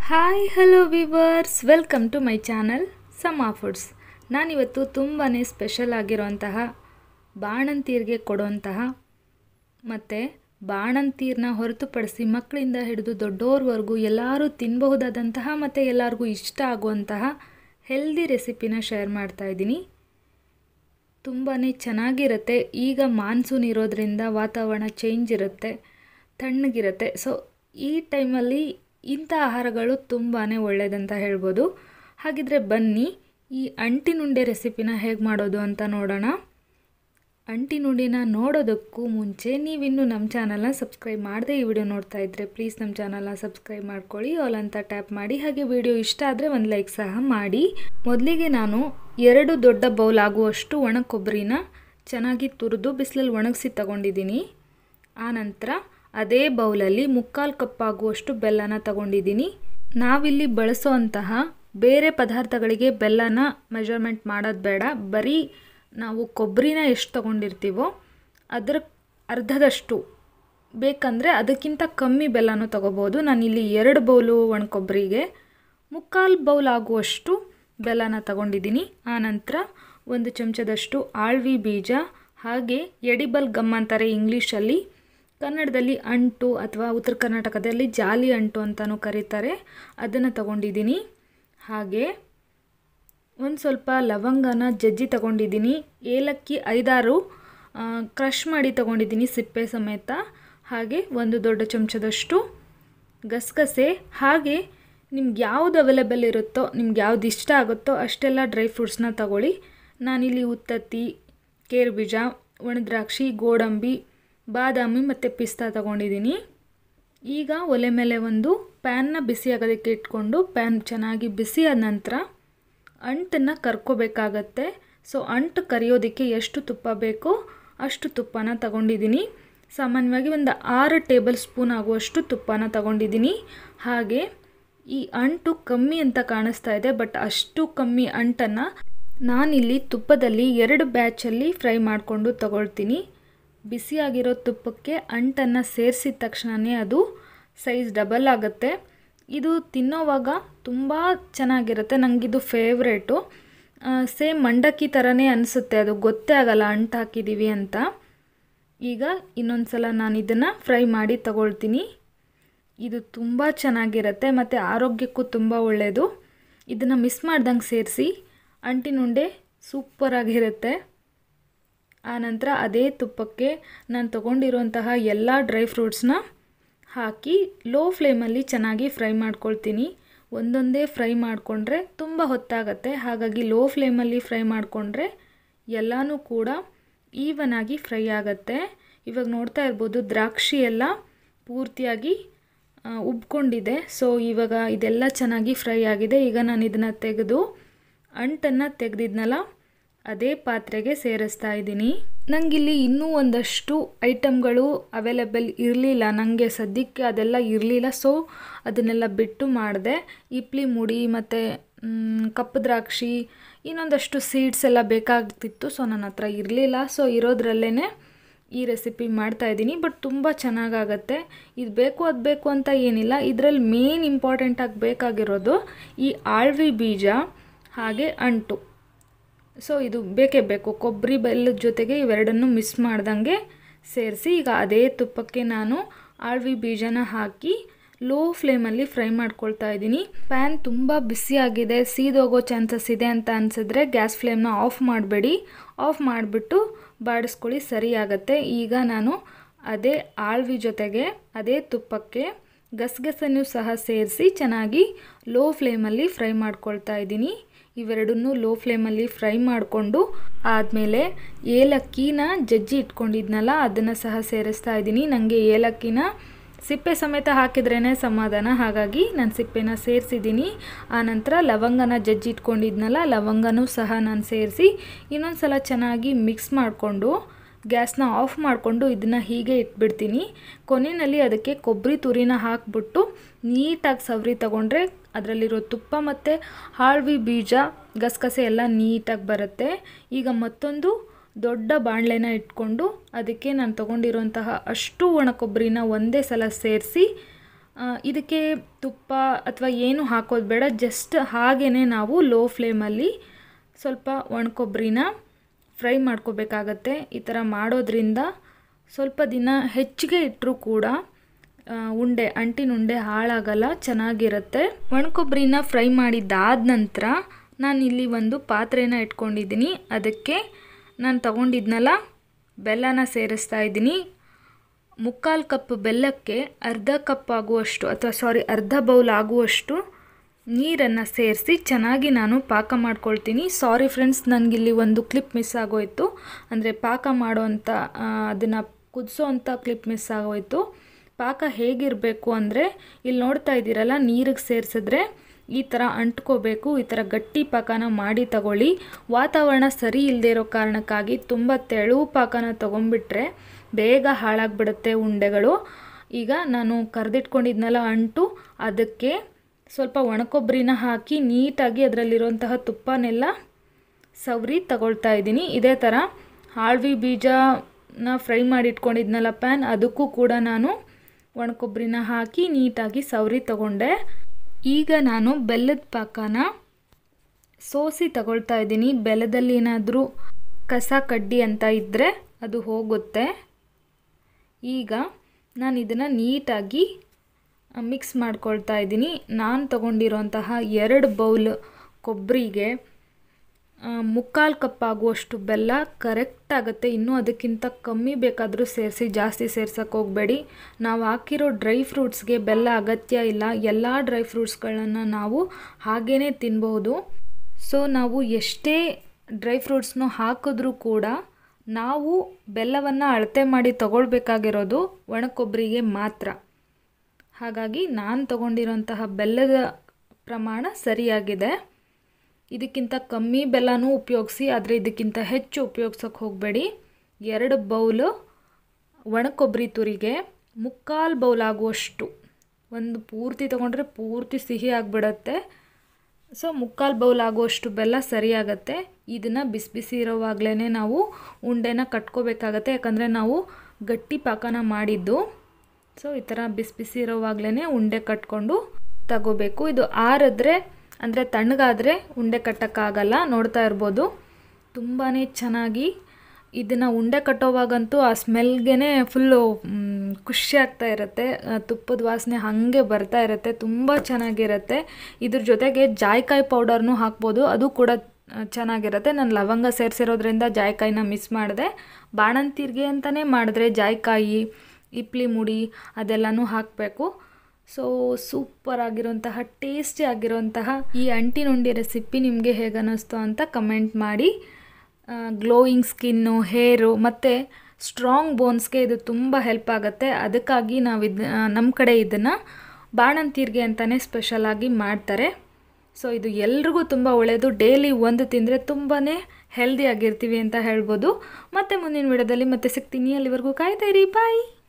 hi hello viewers welcome to my channel Sama foods ನಾನಿವತ್ತು ತುಂಬಾ special ಆಗಿರುವಂತಹ ಬಾಣಂತೀರಿಗೆ ಕೊಡುವಂತಹ ಮತ್ತು ಬಾಣಂತೀರನ್ನ ಹೊರತುಪಡಿಸಿ ಮಕ್ಕಳಿಂದ ಹಿಡಿದು ದೊಡ್ಡೋರ್ವರೆಗೂ ಎಲ್ಲರೂ ತಿನ್ನಬಹುದಾದಂತಹ ಮತ್ತು ಎಲ್ಲರಿಗೂ ಇಷ್ಟ ಆಗುವಂತಹ ಹೆಲ್ದಿ ರೆಸಿಪಿನ ಶೇರ್ ಮಾಡ್ತಾ ಇದ್ದೀನಿ ತುಂಬಾ ಚೆನ್ನಾಗಿರುತ್ತೆ ಈಗ ಮಾನ್ಸೂನ್ ಇರೋದ್ರಿಂದ ವಾತಾವರಣ ಚೇಂಜ್ ಇರುತ್ತೆ ತಣ್ಣಗಿರುತ್ತೆ ಸೊ ಈ ಟೈಮಲ್ಲಿ ಇಂಥ ಆಹಾರಗಳು ತುಂಬಾ ಒಳ್ಳೆಯದಂತ ಹೇಳ್ಬೋದು ಹಾಗಿದ್ರೆ ಬನ್ನಿ ಈ ಅಂಟಿನುಂಡೆ ರೆಸಿಪಿನ ಹೇಗೆ ಮಾಡೋದು ಅಂತ ನೋಡೋಣ ಅಂಟಿನುಂಡಿನ ನೋಡೋದಕ್ಕೂ ಮುಂಚೆ ನೀವಿನ್ನೂ ನಮ್ಮ ಚಾನಲ್ನ ಸಬ್ಸ್ಕ್ರೈಬ್ ಮಾಡದೆ ಈ ವಿಡಿಯೋ ನೋಡ್ತಾ ಇದ್ದರೆ ಪ್ಲೀಸ್ ನಮ್ಮ ಚಾನಲ್ನ ಸಬ್ಸ್ಕ್ರೈಬ್ ಮಾಡ್ಕೊಳ್ಳಿ ಆಲ್ ಅಂತ ಟ್ಯಾಪ್ ಮಾಡಿ ಹಾಗೆ ವಿಡಿಯೋ ಇಷ್ಟ ಆದರೆ ಒಂದು ಲೈಕ್ ಸಹ ಮಾಡಿ ಮೊದಲಿಗೆ ನಾನು ಎರಡು ದೊಡ್ಡ ಬೌಲ್ ಆಗುವಷ್ಟು ಒಣ ಕೊಬ್ಬರಿನ ಚೆನ್ನಾಗಿ ತುರಿದು ಬಿಸಿಲಲ್ಲಿ ಒಣಗಿಸಿ ತಗೊಂಡಿದ್ದೀನಿ ಆನಂತರ ಅದೇ ಬೌಲಲ್ಲಿ ಮುಕ್ಕಾಲು ಕಪ್ ಆಗುವಷ್ಟು ಬೆಲ್ಲನ ತಗೊಂಡಿದ್ದೀನಿ ನಾವಿಲ್ಲಿ ಬಳಸೋಂತಹ ಬೇರೆ ಪದಾರ್ಥಗಳಿಗೆ ಬೆಲ್ಲನ ಮೆಜರ್ಮೆಂಟ್ ಮಾಡೋದು ಬೇಡ ಬರೀ ನಾವು ಕೊಬ್ಬರಿನ ಎಷ್ಟು ತಗೊಂಡಿರ್ತೀವೋ ಅದರ ಅರ್ಧದಷ್ಟು ಬೇಕಂದರೆ ಅದಕ್ಕಿಂತ ಕಮ್ಮಿ ಬೆಲ್ಲನೂ ತಗೋಬೋದು ನಾನಿಲ್ಲಿ ಎರಡು ಬೌಲು ಒಣ ಕೊಬ್ಬರಿಗೆ ಮುಕ್ಕಾಲು ಬೌಲ್ ಆಗುವಷ್ಟು ಬೆಲ್ಲನ ತಗೊಂಡಿದ್ದೀನಿ ಆನಂತರ ಒಂದು ಚಮಚದಷ್ಟು ಆಳ್ವಿ ಬೀಜ ಹಾಗೆ ಎಡಿಬಲ್ ಗಮ್ ಅಂತಾರೆ ಇಂಗ್ಲೀಷಲ್ಲಿ ಕನ್ನಡದಲ್ಲಿ ಅಂಟು ಅಥವಾ ಉತ್ತರ ಕರ್ನಾಟಕದಲ್ಲಿ ಜಾಲಿ ಅಂಟು ಅಂತಲೂ ಕರೀತಾರೆ ಅದನ್ನು ತಗೊಂಡಿದ್ದೀನಿ ಹಾಗೆ ಒಂದು ಸ್ವಲ್ಪ ಲವಂಗನ ಜಜ್ಜಿ ತಗೊಂಡಿದ್ದೀನಿ ಏಲಕ್ಕಿ ಐದಾರು ಕ್ರಷ್ ಮಾಡಿ ತಗೊಂಡಿದ್ದೀನಿ ಸಿಪ್ಪೆ ಸಮೇತ ಹಾಗೆ ಒಂದು ದೊಡ್ಡ ಚಮಚದಷ್ಟು ಗಸಗಸೆ ಹಾಗೆ ನಿಮ್ಗೆ ಯಾವುದು ಅವೈಲೇಬಲ್ ಇರುತ್ತೋ ನಿಮ್ಗೆ ಯಾವ್ದು ಇಷ್ಟ ಆಗುತ್ತೋ ಅಷ್ಟೆಲ್ಲ ಡ್ರೈ ಫ್ರೂಟ್ಸ್ನ ತಗೊಳ್ಳಿ ನಾನಿಲ್ಲಿ ಉತ್ತತ್ತಿ ಕೇರು ಬೀಜ ಒಣದ್ರಾಕ್ಷಿ ಗೋಡಂಬಿ ಬಾದಾಮಿ ಮತ್ತು ಪಿಸ್ತಾ ತಗೊಂಡಿದ್ದೀನಿ ಈಗ ಒಲೆ ಮೇಲೆ ಒಂದು ಪ್ಯಾನ್ನ ಬಿಸಿ ಆಗೋದಕ್ಕೆ ಇಟ್ಕೊಂಡು ಪ್ಯಾನ್ ಚೆನ್ನಾಗಿ ಬಿಸಿ ಆದ ನಂತರ ಅಂಟನ್ನು ಕರ್ಕೋಬೇಕಾಗತ್ತೆ ಸೊ ಅಂಟು ಕರಿಯೋದಕ್ಕೆ ಎಷ್ಟು ತುಪ್ಪ ಬೇಕೋ ಅಷ್ಟು ತುಪ್ಪನ ತಗೊಂಡಿದ್ದೀನಿ ಸಾಮಾನ್ಯವಾಗಿ ಒಂದು ಆರು ಟೇಬಲ್ ಸ್ಪೂನ್ ಆಗುವಷ್ಟು ತುಪ್ಪನ ತಗೊಂಡಿದ್ದೀನಿ ಹಾಗೆ ಈ ಅಂಟು ಕಮ್ಮಿ ಅಂತ ಕಾಣಿಸ್ತಾ ಇದೆ ಬಟ್ ಅಷ್ಟು ಕಮ್ಮಿ ಅಂಟನ್ನು ನಾನಿಲ್ಲಿ ತುಪ್ಪದಲ್ಲಿ ಎರಡು ಬ್ಯಾಚಲ್ಲಿ ಫ್ರೈ ಮಾಡಿಕೊಂಡು ತಗೊಳ್ತೀನಿ ಬಿಸಿಯಾಗಿರೋ ತುಪ್ಪಕ್ಕೆ ಅಂಟನ್ನು ಸೇರಿಸಿದ ತಕ್ಷಣವೇ ಅದು ಸೈಜ್ ಡಬಲ್ ಆಗುತ್ತೆ ಇದು ತಿನ್ನೋವಾಗ ತುಂಬ ಚೆನ್ನಾಗಿರುತ್ತೆ ನನಗಿದು ಫೇವ್ರೇಟು ಸೇಮ್ ಮಂಡಕ್ಕಿ ಥರನೇ ಅನಿಸುತ್ತೆ ಅದು ಗೊತ್ತೇ ಆಗಲ್ಲ ಅಂಟು ಹಾಕಿದ್ದೀವಿ ಅಂತ ಈಗ ಇನ್ನೊಂದು ಸಲ ನಾನು ಇದನ್ನು ಫ್ರೈ ಮಾಡಿ ತಗೊಳ್ತೀನಿ ಇದು ತುಂಬ ಚೆನ್ನಾಗಿರುತ್ತೆ ಮತ್ತು ಆರೋಗ್ಯಕ್ಕೂ ತುಂಬ ಒಳ್ಳೆಯದು ಇದನ್ನು ಮಿಸ್ ಮಾಡ್ದಂಗೆ ಸೇರಿಸಿ ಅಂಟಿನುಂಡೆ ಸೂಪರಾಗಿರುತ್ತೆ ಆನಂತರ ಅದೇ ತುಪ್ಪಕ್ಕೆ ನಾನು ತೊಗೊಂಡಿರುವಂತಹ ಎಲ್ಲ ಡ್ರೈ ಫ್ರೂಟ್ಸ್ನ ಹಾಕಿ ಲೋ ಫ್ಲೇಮಲ್ಲಿ ಚೆನ್ನಾಗಿ ಫ್ರೈ ಮಾಡ್ಕೊಳ್ತೀನಿ ಒಂದೊಂದೇ ಫ್ರೈ ಮಾಡಿಕೊಂಡ್ರೆ ತುಂಬ ಹೊತ್ತಾಗತ್ತೆ ಹಾಗಾಗಿ ಲೋ ಫ್ಲೇಮಲ್ಲಿ ಫ್ರೈ ಮಾಡಿಕೊಂಡ್ರೆ ಎಲ್ಲನೂ ಕೂಡ ಈವನ್ ಆಗಿ ಫ್ರೈ ಆಗುತ್ತೆ ಇವಾಗ ನೋಡ್ತಾ ಇರ್ಬೋದು ದ್ರಾಕ್ಷಿ ಎಲ್ಲ ಪೂರ್ತಿಯಾಗಿ ಉಬ್ಕೊಂಡಿದೆ ಸೊ ಇವಾಗ ಇದೆಲ್ಲ ಚೆನ್ನಾಗಿ ಫ್ರೈ ಆಗಿದೆ ಈಗ ನಾನು ಇದನ್ನು ತೆಗೆದು ಅಂಟನ್ನು ತೆಗೆದಿದ್ನಲ್ಲ ಅದೇ ಪಾತ್ರೆಗೆ ಸೇರಿಸ್ತಾ ಇದ್ದೀನಿ ನನಗಿಲ್ಲಿ ಇನ್ನೂ ಒಂದಷ್ಟು ಐಟಮ್ಗಳು ಅವೈಲೇಬಲ್ ಇರಲಿಲ್ಲ ನನಗೆ ಸದ್ಯಕ್ಕೆ ಅದೆಲ್ಲ ಇರಲಿಲ್ಲ ಸೊ ಅದನ್ನೆಲ್ಲ ಬಿಟ್ಟು ಮಾಡಿದೆ ಇಪ್ಲಿ ಮುಡಿ ಮತ್ತು ಕಪ್ಪು ದ್ರಾಕ್ಷಿ ಇನ್ನೊಂದಷ್ಟು ಸೀಡ್ಸ್ ಎಲ್ಲ ಬೇಕಾಗ್ತಿತ್ತು ಸೊ ನನ್ನ ಹತ್ರ ಇರಲಿಲ್ಲ ಸೊ ಇರೋದ್ರಲ್ಲೇ ಈ ರೆಸಿಪಿ ಮಾಡ್ತಾಯಿದ್ದೀನಿ ಬಟ್ ತುಂಬ ಚೆನ್ನಾಗಾಗತ್ತೆ ಇದು ಬೇಕು ಅದು ಬೇಕು ಅಂತ ಏನಿಲ್ಲ ಇದರಲ್ಲಿ ಮೇನ್ ಇಂಪಾರ್ಟೆಂಟಾಗಿ ಬೇಕಾಗಿರೋದು ಈ ಆಳ್ವಿ ಬೀಜ ಹಾಗೆ ಅಂಟು ಸೊ ಇದು ಬೇಕೇ ಬೇಕು ಕೊಬ್ಬರಿ ಬೆಲ್ಲದ ಜೊತೆಗೆ ಇವೆರಡನ್ನು ಮಿಸ್ ಮಾಡ್ದಂಗೆ ಸೇರಿಸಿ ಈಗ ಅದೇ ತುಪ್ಪಕ್ಕೆ ನಾನು ಆಳ್ವಿ ಬೀಜನ ಹಾಕಿ ಲೋ ಫ್ಲೇಮಲ್ಲಿ ಫ್ರೈ ಮಾಡ್ಕೊಳ್ತಾ ಇದ್ದೀನಿ ಪ್ಯಾನ್ ತುಂಬ ಬಿಸಿಯಾಗಿದೆ ಸೀದೋಗೋ ಚಾನ್ಸಸ್ ಇದೆ ಅಂತ ಅನಿಸಿದ್ರೆ ಗ್ಯಾಸ್ ಫ್ಲೇಮ್ನ ಆಫ್ ಮಾಡಬೇಡಿ ಆಫ್ ಮಾಡಿಬಿಟ್ಟು ಬಾಡಿಸ್ಕೊಳ್ಳಿ ಸರಿ ಆಗುತ್ತೆ ಈಗ ನಾನು ಅದೇ ಆಳ್ವಿ ಜೊತೆಗೆ ಅದೇ ತುಪ್ಪಕ್ಕೆ ಗಸಗಸೆನೂ ಸಹ ಸೇರಿಸಿ ಚೆನ್ನಾಗಿ ಲೋ ಫ್ಲೇಮಲ್ಲಿ ಫ್ರೈ ಮಾಡ್ಕೊಳ್ತಾ ಇದ್ದೀನಿ ಇವೆರಡನ್ನೂ ಲೋ ಫ್ಲೇಮಲ್ಲಿ ಫ್ರೈ ಮಾಡಿಕೊಂಡು ಆದಮೇಲೆ ಏಲಕ್ಕಿನ ಜಜ್ಜಿ ಇಟ್ಕೊಂಡಿದ್ನಲ್ಲ ಅದನ್ನು ಸಹ ಸೇರಿಸ್ತಾ ಇದ್ದೀನಿ ನನಗೆ ಏಲಕ್ಕಿನ ಸಿಪ್ಪೆ ಸಮೇತ ಹಾಕಿದ್ರೇ ಸಮಾಧಾನ ಹಾಗಾಗಿ ನಾನು ಸಿಪ್ಪೆನ ಸೇರಿಸಿದ್ದೀನಿ ಆನಂತರ ಲವಂಗನ ಜಜ್ಜಿ ಇಟ್ಕೊಂಡಿದ್ನಲ್ಲ ಲವಂಗನೂ ಸಹ ನಾನು ಸೇರಿಸಿ ಇನ್ನೊಂದು ಸಲ ಚೆನ್ನಾಗಿ ಮಿಕ್ಸ್ ಮಾಡಿಕೊಂಡು ಗ್ಯಾಸ್ನ ಆಫ್ ಮಾಡಿಕೊಂಡು ಇದನ್ನು ಹೀಗೆ ಇಟ್ಬಿಡ್ತೀನಿ ಕೊನೆಯಲ್ಲಿ ಅದಕ್ಕೆ ಕೊಬ್ಬರಿ ತುರಿನ ಹಾಕ್ಬಿಟ್ಟು ನೀಟಾಗಿ ಸವರಿ ತಗೊಂಡ್ರೆ ಅದರಲ್ಲಿರೋ ತುಪ್ಪ ಮತ್ತು ಹಾಳ್ವಿ ಬೀಜ ಗಸಗಸೆ ಎಲ್ಲ ನೀಟಾಗಿ ಬರುತ್ತೆ ಈಗ ಮತ್ತೊಂದು ದೊಡ್ಡ ಬಾಣಲೆನ ಇಟ್ಕೊಂಡು ಅದಕ್ಕೆ ನಾನು ತೊಗೊಂಡಿರೋಂತಹ ಅಷ್ಟು ಒಣ ಕೊಬ್ಬರಿನ ಒಂದೇ ಸಲ ಸೇರಿಸಿ ಆ, ಇದಕ್ಕೆ ತುಪ್ಪ ಅಥವಾ ಏನು ಹಾಕೋದು ಬೇಡ ಜಸ್ಟ್ ಹಾಗೇ ನಾವು ಲೋ ಫ್ಲೇಮಲ್ಲಿ ಸ್ವಲ್ಪ ಒಣಕೊಬ್ಬರಿನ ಫ್ರೈ ಮಾಡ್ಕೋಬೇಕಾಗತ್ತೆ ಈ ಥರ ಮಾಡೋದ್ರಿಂದ ಸ್ವಲ್ಪ ದಿನ ಹೆಚ್ಚಿಗೆ ಇಟ್ಟರೂ ಕೂಡ ಆ, ಉಂಡೆ ಅಂಟಿನ ಉಂಡೆ ಹಾಳಾಗಲ್ಲ ಚೆನ್ನಾಗಿರುತ್ತೆ ಒಣಕೊಬ್ಬರಿನ ಫ್ರೈ ಮಾಡಿದ್ದಾದ ನಂತರ ನಾನು ಇಲ್ಲಿ ಒಂದು ಪಾತ್ರೆನ ಇಟ್ಕೊಂಡಿದ್ದೀನಿ ಅದಕ್ಕೆ ನಾನು ತಗೊಂಡಿದ್ನಲ್ಲ ಬೆಲ್ಲನ ಸೇರಿಸ್ತಾ ಇದ್ದೀನಿ ಮುಕ್ಕಾಲು ಕಪ್ ಬೆಲ್ಲಕ್ಕೆ ಅರ್ಧ ಕಪ್ ಆಗುವಷ್ಟು ಅಥವಾ ಸಾರಿ ಅರ್ಧ ಬೌಲ್ ಆಗುವಷ್ಟು ನೀರನ್ನು ಸೇರಿಸಿ ಚೆನ್ನಾಗಿ ನಾನು ಪಾಕ ಮಾಡ್ಕೊಳ್ತೀನಿ ಸಾರಿ ಫ್ರೆಂಡ್ಸ್ ನನಗಿಲ್ಲಿ ಒಂದು ಕ್ಲಿಪ್ ಮಿಸ್ ಆಗೋಯಿತು ಅಂದರೆ ಪಾಕ ಮಾಡೋವಂಥ ಅದನ್ನು ಕುದಿಸೋ ಅಂಥ ಕ್ಲಿಪ್ ಮಿಸ್ ಆಗೋಯಿತು ಪಾಕ ಹೇಗಿರಬೇಕು ಅಂದರೆ ಇಲ್ಲಿ ನೋಡ್ತಾ ಇದ್ದೀರಲ್ಲ ನೀರಿಗೆ ಸೇರಿಸಿದ್ರೆ ಈ ಥರ ಅಂಟ್ಕೋಬೇಕು ಈ ಥರ ಗಟ್ಟಿ ಪಾಕನ ಮಾಡಿ ತಗೊಳ್ಳಿ ವಾತಾವರಣ ಸರಿ ಇಲ್ಲದೆ ಇರೋ ಕಾರಣಕ್ಕಾಗಿ ತುಂಬ ತೆಳು ಪಾಕನ ತೊಗೊಂಡ್ಬಿಟ್ರೆ ಬೇಗ ಹಾಳಾಗ್ಬಿಡುತ್ತೆ ಉಂಡೆಗಳು ಈಗ ನಾನು ಕರೆದಿಟ್ಕೊಂಡಿದ್ನಲ್ಲ ಅಂಟು ಅದಕ್ಕೆ ಸ್ವಲ್ಪ ಒಣಕೊಬ್ಬರಿನ ಹಾಕಿ ನೀಟಾಗಿ ಅದರಲ್ಲಿರುವಂತಹ ತುಪ್ಪನೆಲ್ಲ ಸವರಿ ತಗೊಳ್ತಾ ಇದ್ದೀನಿ ಇದೇ ಥರ ಹಾಳ್ವಿ ಬೀಜನ ಫ್ರೈ ಮಾಡಿ ಇಟ್ಕೊಂಡಿದ್ನಲ್ಲ ಪ್ಯಾನ್ ಅದಕ್ಕೂ ಕೂಡ ನಾನು ಒಣಕೊಬ್ಬರಿನ ಹಾಕಿ ನೀಟಾಗಿ ಸವರಿ ತಗೊಂಡೆ ಈಗ ನಾನು ಬೆಲ್ಲದ ಪಾಕನ ಸೋಸಿ ತಗೊಳ್ತಾ ಇದ್ದೀನಿ ಬೆಲ್ಲದಲ್ಲಿ ಏನಾದರೂ ಕಸ ಕಡ್ಡಿ ಅಂತ ಇದ್ದರೆ ಅದು ಹೋಗುತ್ತೆ ಈಗ ನಾನು ಇದನ್ನು ನೀಟಾಗಿ ಮಿಕ್ಸ್ ಮಾಡ್ಕೊಳ್ತಾ ಇದ್ದೀನಿ ನಾನು ತಗೊಂಡಿರೋಂತಹ ಎರಡು ಬೌಲ್ ಕೊಬ್ಬರಿಗೆ ಮುಕ್ಕಾಲು ಕಪ್ ಆಗುವಷ್ಟು ಬೆಲ್ಲ ಕರೆಕ್ಟ್ ಆಗುತ್ತೆ ಇನ್ನೂ ಅದಕ್ಕಿಂತ ಕಮ್ಮಿ ಬೇಕಾದರೂ ಸೇರಿಸಿ ಜಾಸ್ತಿ ಸೇರ್ಸೋಕೆ ಹೋಗಬೇಡಿ ನಾವು ಹಾಕಿರೋ ಡ್ರೈ ಫ್ರೂಟ್ಸ್ಗೆ ಬೆಲ್ಲ ಅಗತ್ಯ ಇಲ್ಲ ಎಲ್ಲ ಡ್ರೈ ಫ್ರೂಟ್ಸ್ಗಳನ್ನು ನಾವು ಹಾಗೇ ತಿನ್ಬಹುದು ಸೊ ನಾವು ಎಷ್ಟೇ ಡ್ರೈ ಫ್ರೂಟ್ಸ್ನು ಹಾಕಿದ್ರೂ ಕೂಡ ನಾವು ಬೆಲ್ಲವನ್ನು ಅಳತೆ ಮಾಡಿ ತಗೊಳ್ಬೇಕಾಗಿರೋದು ಒಣಕೊಬ್ಬರಿಗೆ ಮಾತ್ರ ಹಾಗಾಗಿ ನಾನು ತಗೊಂಡಿರೋಂತಹ ಬೆಲ್ಲದ ಪ್ರಮಾಣ ಸರಿಯಾಗಿದೆ ಇದಕ್ಕಿಂತ ಕಮ್ಮಿ ಬೆಲ್ಲನೂ ಉಪಯೋಗಿಸಿ ಆದರೆ ಇದಕ್ಕಿಂತ ಹೆಚ್ಚು ಉಪಯೋಗ್ಸೋಕೆ ಹೋಗಬೇಡಿ ಎರಡು ಬೌಲು ಒಣಕೊಬ್ಬರಿ ತುರಿಗೆ ಮುಕ್ಕಾಲು ಬೌಲ್ ಆಗುವಷ್ಟು ಒಂದು ಪೂರ್ತಿ ತೊಗೊಂಡ್ರೆ ಪೂರ್ತಿ ಸಿಹಿ ಆಗಿಬಿಡತ್ತೆ ಸೊ ಮುಕ್ಕಾಲು ಬೌಲ್ ಆಗುವಷ್ಟು ಬೆಲ್ಲ ಸರಿಯಾಗತ್ತೆ ಇದನ್ನು ಬಿಸಿ ಬಿಸಿ ಇರೋವಾಗಲೇ ನಾವು ಉಂಡೆನ ಕಟ್ಕೋಬೇಕಾಗತ್ತೆ ಯಾಕಂದರೆ ನಾವು ಗಟ್ಟಿ ಪಾಕನ ಮಾಡಿದ್ದು ಸೊ ಈ ಥರ ಬಿಸಿ ಬಿಸಿ ಇರೋವಾಗಲೇ ಉಂಡೆ ಕಟ್ಕೊಂಡು ತಗೋಬೇಕು ಇದು ಆರಿದ್ರೆ ಅಂದರೆ ತಣ್ಣಗಾದರೆ ಉಂಡೆ ಕಟ್ಟೋಕ್ಕಾಗಲ್ಲ ನೋಡ್ತಾ ಇರ್ಬೋದು ತುಂಬಾ ಚೆನ್ನಾಗಿ ಇದನ್ನು ಉಂಡೆ ಕಟ್ಟೋವಾಗಂತೂ ಆ ಸ್ಮೆಲ್ಗೆ ಫುಲ್ಲು ಖುಷಿ ಆಗ್ತಾ ಇರುತ್ತೆ ತುಪ್ಪದ ವಾಸನೆ ಹಾಗೆ ಬರ್ತಾ ಇರುತ್ತೆ ತುಂಬ ಚೆನ್ನಾಗಿರುತ್ತೆ ಇದ್ರ ಜೊತೆಗೆ ಜಾಯ್ಕಾಯಿ ಪೌಡರ್ನೂ ಹಾಕ್ಬೋದು ಅದು ಕೂಡ ಚೆನ್ನಾಗಿರುತ್ತೆ ನಾನು ಲವಂಗ ಸೇರಿಸಿರೋದ್ರಿಂದ ಜಾಯ್ಕಾಯಿನ ಮಿಸ್ ಮಾಡಿದೆ ಬಾಣಂತಿರ್ಗೆ ಅಂತಲೇ ಮಾಡಿದ್ರೆ ಜಾಯ್ಕಾಯಿ ಇಪ್ಲಿ ಮುಡಿ ಅದೆಲ್ಲನೂ ಹಾಕಬೇಕು ಸೊ ಸೂಪರ್ ಆಗಿರೋಂತಹ ಟೇಸ್ಟಿ ಆಗಿರೋಂತಹ ಈ ಅಂಟಿನುಂಡಿ ರೆಸಿಪಿ ನಿಮಗೆ ಹೇಗೆ ಅನ್ನಿಸ್ತು ಅಂತ ಕಮೆಂಟ್ ಮಾಡಿ ಗ್ಲೋಯಿಂಗ್ ಸ್ಕಿನ್ನು ಹೇರು ಮತ್ತು ಸ್ಟ್ರಾಂಗ್ ಬೋನ್ಸ್ಗೆ ಇದು ತುಂಬ ಹೆಲ್ಪ್ ಆಗುತ್ತೆ ಅದಕ್ಕಾಗಿ ನಾವು ಇದು ನಮ್ಮ ಕಡೆ ಇದನ್ನು ಬಾಣಂತೀರ್ಗೆ ಅಂತಲೇ ಸ್ಪೆಷಲಾಗಿ ಮಾಡ್ತಾರೆ ಸೊ ಇದು ಎಲ್ರಿಗೂ ತುಂಬ ಒಳ್ಳೆಯದು ಡೈಲಿ ಒಂದು ತಿಂದರೆ ತುಂಬಾ ಹೆಲ್ದಿ ಆಗಿರ್ತೀವಿ ಅಂತ ಹೇಳ್ಬೋದು ಮತ್ತು ಮುಂದಿನ ವಿಡಿಯೋದಲ್ಲಿ ಮತ್ತೆ ಸಿಗ್ತೀನಿ ಅಲ್ಲಿವರೆಗೂ ಕಾಯ್ತಾ ಇರಿ ಬಾಯ್